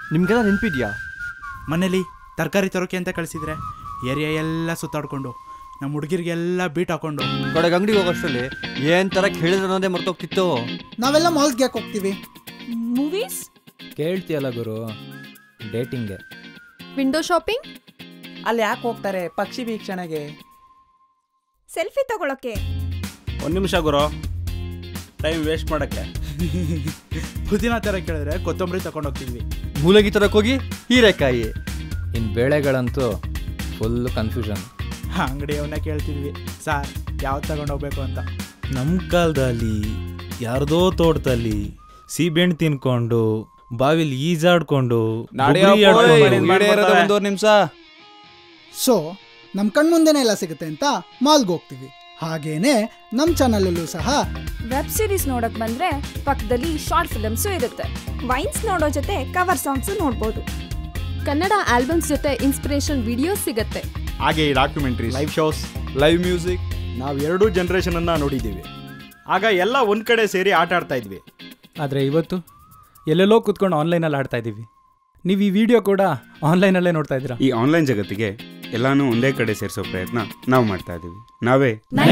ನಿಮ್ಗೆಲ್ಲ ನೆನಪಿದ್ಯಾ ಮನೇಲಿ ತರಕಾರಿ ತರೋಕೆ ಅಂತ ಕಳಿಸಿದ್ರೆ ಏರಿಯಾ ಎಲ್ಲ ಸುತ್ತಾಡ್ಕೊಂಡು ನಮ್ಮ ಹುಡುಗಿರಿಗೆಲ್ಲ ಬೀಟ್ ಹಾಕೊಂಡು ಕಡೆಗೆ ಅಂಗಡಿಗೆ ಹೋಗೋಷ್ಟರಲ್ಲಿ ಏನ್ ತರ ಕೇಳಿದ್ರೆ ಅನ್ನೋದೇ ಮರ್ತೋಗ್ತಿತ್ತು ನಾವೆಲ್ಲ ಮಾಲ್ಸ್ಗೆ ಯಾಕೆ ಹೋಗ್ತೀವಿ ಮೂವೀಸ್ ಕೇಳ್ತೀಯಲ್ಲ ಗುರು ಡೇಟಿಂಗ್ಗೆ ವಿಂಡೋ ಶಾಪಿಂಗ್ ಅಲ್ಲಿ ಯಾಕೆ ಹೋಗ್ತಾರೆ ಪಕ್ಷಿ ವೀಕ್ಷಣೆಗೆ ಸೆಲ್ಫಿ ತಗೊಳಕ್ಕೆ ಒಂದು ನಿಮಿಷ ಗುರು ಟೈಮ್ ವೇಸ್ಟ್ ಮಾಡೋಕ್ಕೆ ಪುದೀನ ಥರ ಕೇಳಿದ್ರೆ ಕೊತ್ತಂಬರಿ ತಗೊಂಡು ಹೋಗ್ತಿದ್ವಿ ಮೂಲಗಿ ತರಕ್ ಹೋಗಿ ಹೀರೆಕಾಯಿ ಇನ್ನು ಬೇಳೆಗಳಂತೂ ಫುಲ್ ಕನ್ಫ್ಯೂಷನ್ ಅಂಗಡಿಯವನ್ನ ಕೇಳ್ತಿದ್ವಿ ಸಾರ್ ಯಾವ್ದು ತಗೊಂಡು ಹೋಗ್ಬೇಕು ಅಂತ ನಮ್ಮ ಕಾಲದಲ್ಲಿ ಯಾರ್ದೋ ತೋಟದಲ್ಲಿ ಸೀಬೆಹಣ್ಣು ತಿನ್ಕೊಂಡು ಬಾವಿಲಿ ಈಜಾಡ್ಕೊಂಡು ಬುಗುರಿ ಆಡ್ಕೊಂಡು ಒಂದೂವರೆ ನಿಮಿಷ ಸೊ ನಮ್ಮ ಕಣ್ಮುಂದೆನೇ ಎಲ್ಲ ಸಿಗುತ್ತೆ ಅಂತ ಮಾಲ್ಗೆ ಹೋಗ್ತೀವಿ ಹಾಗೇನೆ ನಮ್ಮ ಚಾನಲಲ್ಲೂ ಸಹ ವೆಬ್ ಸೀರೀಸ್ ನೋಡಕ್ ಬಂದ್ರೆ ಪಕ್ಕದಲ್ಲಿ ಶಾರ್ಟ್ ಫಿಲಮ್ಸು ಇರುತ್ತೆ ವೈನ್ಸ್ ನೋಡೋ ಜೊತೆ ಕವರ್ ಸಾಂಗ್ಸು ನೋಡ್ಬೋದು ಕನ್ನಡ ಆಲ್ಬಮ್ಸ್ ಜೊತೆ ಇನ್ಸ್ಪಿರೇಷನ್ ವಿಡಿಯೋಸ್ ಸಿಗತ್ತೆ ಹಾಗೆ ಈ documentaries live shows live music ನಾವು ಎರಡೂ ಜನ್ರೇಷನನ್ನು ನೋಡಿದ್ದೀವಿ ಆಗ ಎಲ್ಲ ಒಂದು ಕಡೆ ಸೇರಿ ಆಟ ಆಡ್ತಾ ಇದ್ವಿ ಆದರೆ ಇವತ್ತು ಎಲ್ಲೆಲ್ಲೋ ಕೂತ್ಕೊಂಡು ಆನ್ಲೈನಲ್ಲಿ ಆಡ್ತಾ ಇದ್ದೀವಿ ನೀವು ಈ ವಿಡಿಯೋ ಕೂಡ ಆನ್ಲೈನಲ್ಲೇ ನೋಡ್ತಾ ಇದ್ದೀರಾ ಈ ಆನ್ಲೈನ್ ಜಗತ್ತಿಗೆ ಎಲ್ಲಾನು ಒಂದೇ ಕಡೆ ಸೇರಿಸೋ ಪ್ರಯತ್ನ ನಾವು ಮಾಡ್ತಾ ಇದ್ದೀವಿ ನಾವೇ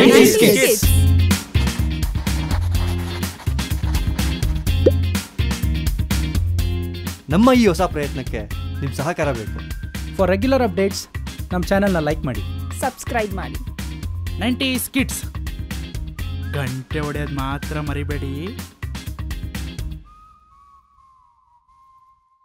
ನಮ್ಮ ಈ ಹೊಸ ಪ್ರಯತ್ನಕ್ಕೆ ನಿಮ್ಮ ಸಹಕಾರ ಬೇಕು ಫಾರ್ ರೆಗ್ಯುಲರ್ ಅಪ್ಡೇಟ್ಸ್ ನಮ್ಮ ಚಾನಲ್ನ ಲೈಕ್ ಮಾಡಿ ಸಬ್ಸ್ಕ್ರೈಬ್ ಮಾಡಿ ನೈಂಟಿ ಸ್ಕಿಟ್ಸ್ ಗಂಟೆ ಹೊಡೆಯೋದು ಮಾತ್ರ ಮರಿಬೇಡಿ